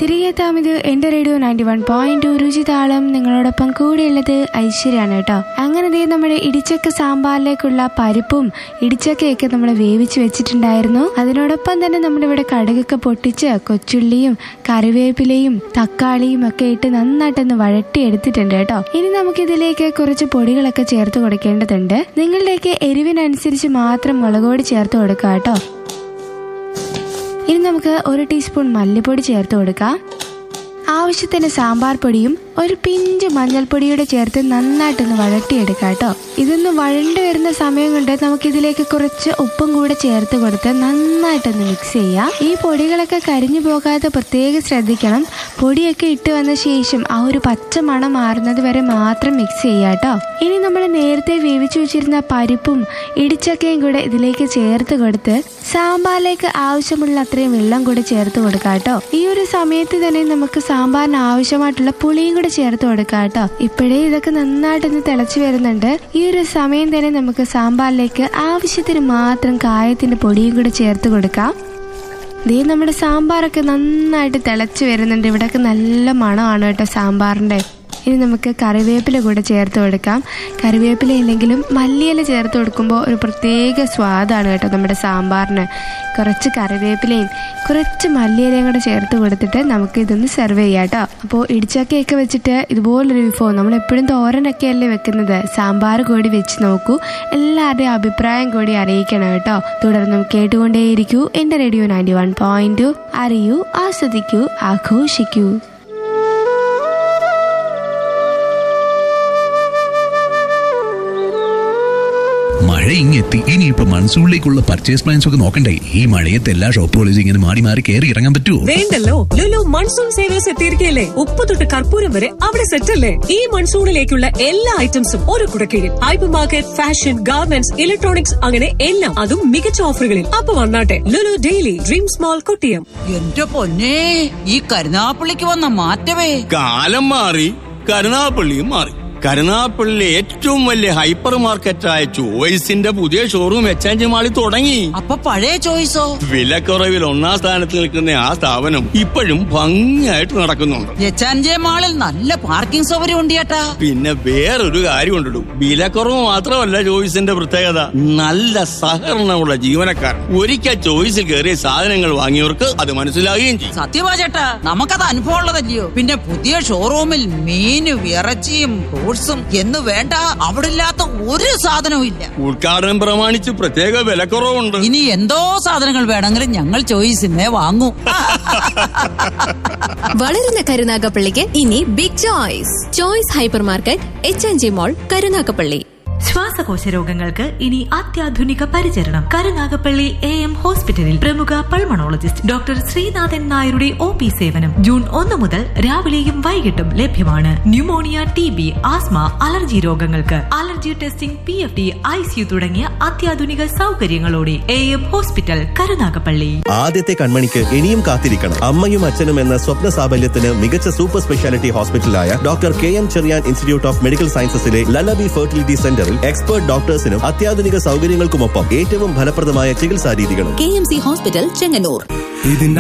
തിരികെ എത്താം ഇത് എന്റെ റേഡിയോ നയൻറ്റി വൺ പോയിന്റ് രുചിതാളം നിങ്ങളോടൊപ്പം കൂടെയുള്ളത് ഐശ്വര്യാണ് കേട്ടോ അങ്ങനെ ദേ നമ്മുടെ ഇടിച്ചക്ക സാമ്പാറിലേക്കുള്ള പരിപ്പും ഇടിച്ചക്കയൊക്കെ നമ്മൾ വേവിച്ച് വെച്ചിട്ടുണ്ടായിരുന്നു അതിനോടൊപ്പം തന്നെ നമ്മുടെ ഇവിടെ കടുകൊക്കെ പൊട്ടിച്ച് കൊച്ചുള്ളിയും കറിവേപ്പിലയും തക്കാളിയും ഒക്കെ ഇട്ട് നന്നായിട്ടൊന്ന് വഴട്ടി എടുത്തിട്ടുണ്ട് കേട്ടോ ഇനി നമുക്ക് ഇതിലേക്ക് കുറച്ച് പൊടികളൊക്കെ ചേർത്ത് കൊടുക്കേണ്ടതുണ്ട് നിങ്ങളുടെയൊക്കെ എരിവിനനുസരിച്ച് മാത്രം മുളക് പൊടി ചേർത്ത് കൊടുക്കുക കേട്ടോ ഇനി നമുക്ക് ഒരു ടീസ്പൂൺ മല്ലിപ്പൊടി ചേർത്ത് കൊടുക്കാം ആവശ്യത്തിന് സാമ്പാർ പൊടിയും ഒരു പിഞ്ച് മഞ്ഞൾപ്പൊടിയൂടെ ചേർത്ത് നന്നായിട്ടൊന്ന് വഴട്ടിയെടുക്കാം കേട്ടോ ഇതൊന്ന് വഴണ്ടു വരുന്ന സമയം കൊണ്ട് നമുക്ക് ഇതിലേക്ക് കുറച്ച് ഉപ്പും കൂടെ ചേർത്ത് കൊടുത്ത് നന്നായിട്ടൊന്ന് മിക്സ് ചെയ്യാം ഈ പൊടികളൊക്കെ കരിഞ്ഞു പോകാതെ പ്രത്യേകം ശ്രദ്ധിക്കണം പൊടിയൊക്കെ ഇട്ട് വന്ന ശേഷം ആ ഒരു പച്ച മണം മാറുന്നത് വരെ മാത്രം മിക്സ് ചെയ്യാം കേട്ടോ ഇനി നമ്മൾ നേരത്തെ വേവിച്ചു വെച്ചിരുന്ന പരിപ്പും ഇടിച്ചക്കയും കൂടെ ഇതിലേക്ക് ചേർത്ത് കൊടുത്ത് സാമ്പാറിലേക്ക് ആവശ്യമുള്ള അത്രയും വെള്ളം കൂടെ ചേർത്ത് കൊടുക്കാം കേട്ടോ ഈ ഒരു സമയത്ത് തന്നെ നമുക്ക് സാമ്പാറിന് ആവശ്യമായിട്ടുള്ള പുളിയും കൂടെ ചേർത്ത് കൊടുക്കാം കേട്ടോ ഇപ്പോഴേ ഇതൊക്കെ നന്നായിട്ടൊന്ന് തിളച്ചു വരുന്നുണ്ട് ഈ ഒരു സമയം തന്നെ നമുക്ക് സാമ്പാറിലേക്ക് ആവശ്യത്തിന് മാത്രം കായത്തിന്റെ പൊടിയും കൂടെ ചേർത്ത് കൊടുക്കാം ദേ നമ്മുടെ സാമ്പാറൊക്കെ നന്നായിട്ട് തിളച്ച് വരുന്നുണ്ട് ഇവിടെയൊക്കെ നല്ല മണമാണ് കേട്ടോ സാമ്പാറിന്റെ ഇനി നമുക്ക് കറിവേപ്പില കൂടെ ചേർത്ത് കൊടുക്കാം കറിവേപ്പില ഇല്ലെങ്കിലും മല്ലിയില ചേർത്ത് കൊടുക്കുമ്പോൾ ഒരു പ്രത്യേക സ്വാദാണ് കേട്ടോ നമ്മുടെ സാമ്പാറിന് കുറച്ച് കറിവേപ്പിലയും കുറച്ച് മല്ലിയിലയും കൂടെ ചേർത്ത് കൊടുത്തിട്ട് നമുക്ക് ഇതൊന്ന് സെർവ് ചെയ്യാം കേട്ടോ അപ്പോൾ ഇടിച്ചക്കയൊക്കെ വെച്ചിട്ട് ഇതുപോലൊരു വിഭവം നമ്മൾ എപ്പോഴും തോരനൊക്കെയല്ലേ വെക്കുന്നത് സാമ്പാർ കൂടി വെച്ച് നോക്കൂ എല്ലാവരുടെയും അഭിപ്രായം കൂടി അറിയിക്കണം കേട്ടോ തുടർന്നും കേട്ടുകൊണ്ടേയിരിക്കൂ എൻ്റെ റേഡിയോ നയൻറ്റി വൺ പോയിന്റ് അറിയൂ ആസ്വദിക്കൂ ആഘോഷിക്കൂ മഴ ഇങ്ങെത്തി ഇനിയിപ്പോ മൺസൂണിലേക്കുള്ള പർച്ചേസ് പ്ലാൻസ് ഒക്കെ നോക്കണ്ടേ ഈ മഴയത്ത് എല്ലാ ഷോപ്പുകളും ഇങ്ങനെ മാറി മാറി കയറി ഇറങ്ങാൻ പറ്റുമോ വേണ്ടല്ലോ ലുലു മൺസൂൺ സേവേഴ്സ് എത്തിയിരിക്കുകയല്ലേ ഉപ്പ് തൊട്ട് കർപ്പൂരം വരെ അവിടെ സെറ്റ് അല്ലേ ഈ മൺസൂണിലേക്കുള്ള എല്ലാ ഐറ്റംസും ഒരു കുടക്കീഴിൽ hyper market fashion garments electronics അങ്ങനെ എല്ലാം അതും മികച്ച ഓഫറുകളിൽ അപ്പൊ വന്നാട്ടെ Lulu daily dream small Kottiyam എന്റെ പൊന്നെ ഈ കരുനാപ്പള്ളിക്ക് വന്ന മാറ്റമേ കാലം മാറി കരുനാപ്പള്ളിയും മാറി കരുനാപ്പള്ളിയിലെ ഏറ്റവും വലിയ ഹൈപ്പർ മാർക്കറ്റായ ചോയ്സിന്റെ പുതിയ ഷോറൂം എച്ച് മാളിൽ തുടങ്ങി അപ്പൊ പഴയ ചോയ്സോ വിലക്കുറവിൽ ഒന്നാം സ്ഥാനത്ത് നിൽക്കുന്ന ആ സ്ഥാപനം ഇപ്പോഴും ഭംഗിയായിട്ട് നടക്കുന്നുണ്ട് എച്ചാൻജെ മാളിൽ നല്ല പാർക്കിംഗ് സൗകര്യം ഉണ്ട് ചേട്ടാ പിന്നെ വേറൊരു കാര്യം ഉണ്ടിടും വിലക്കുറവ് മാത്രമല്ല ചോയ്സിന്റെ പ്രത്യേകത നല്ല സഹകരണമുള്ള ജീവനക്കാർ ഒരിക്കൽ ചോയ്സിൽ കയറിയ സാധനങ്ങൾ വാങ്ങിയവർക്ക് അത് മനസ്സിലാകുകയും ചെയ്യും സത്യമാ ചേട്ടാ നമുക്കത് അനുഭവം ഉള്ളതല്ലയോ പിന്നെ പുതിയ ഷോറൂമിൽ മീനും ഇറച്ചിയും ഫ്രൂട്ട്സും എന്ന് വേണ്ട അവിടെ ഇല്ലാത്ത ഒരു സാധനവും ഇല്ല ഉദ്ഘാടനം പ്രമാണിച്ച് പ്രത്യേക വിലക്കുറവുണ്ട് ഇനി എന്തോ സാധനങ്ങൾ വേണമെങ്കിലും ഞങ്ങൾ ചോയ്സിന്നേ വാങ്ങൂ വളരുന്ന കരുനാഗപ്പള്ളിക്ക് ഇനി big choice choice hyper market H N G mall Karunagappally ശ്വാസകോശ രോഗങ്ങൾക്ക് ഇനി അത്യാധുനിക പരിചരണം കരുനാഗപ്പള്ളി എ എം ഹോസ്പിറ്റലിൽ പ്രമുഖ പൾമണോളജിസ്റ്റ് ഡോക്ടർ ശ്രീനാഥൻ നായരുടെ ഒ പി സേവനം ജൂൺ ഒന്ന് മുതൽ രാവിലെയും വൈകിട്ടും ലഭ്യമാണ് pneumonia T B asthma allergy രോഗങ്ങൾക്ക് allergy testing P F D ICU തുടങ്ങിയ അത്യാധുനിക സൗകര്യങ്ങളോടെ എ എം ഹോസ്പിറ്റൽ കരുനാഗപ്പള്ളി ആദ്യത്തെ കൺമണിക്ക് ഇനിയും കാത്തിരിക്കണം അമ്മയും അച്ഛനും എന്ന സ്വപ്ന സാഫല്യത്തിന് മികച്ച സൂപ്പർ സ്പെഷ്യാലിറ്റി ഹോസ്പിറ്റലായ doctor K M Cherian institute of medical സയൻസസിലെ ലലബി ഫെർട്ടിലിറ്റി സെന്ററിൽ എക്സ്പേർട്ട് ഡോക്ടേഴ്സിനും അത്യാധുനിക സൗകര്യങ്ങൾക്കുമൊപ്പം ഏറ്റവും ഫലപ്രദമായ ചികിത്സാ രീതികളും K M C hospital Chengannur ഇതിന്റെ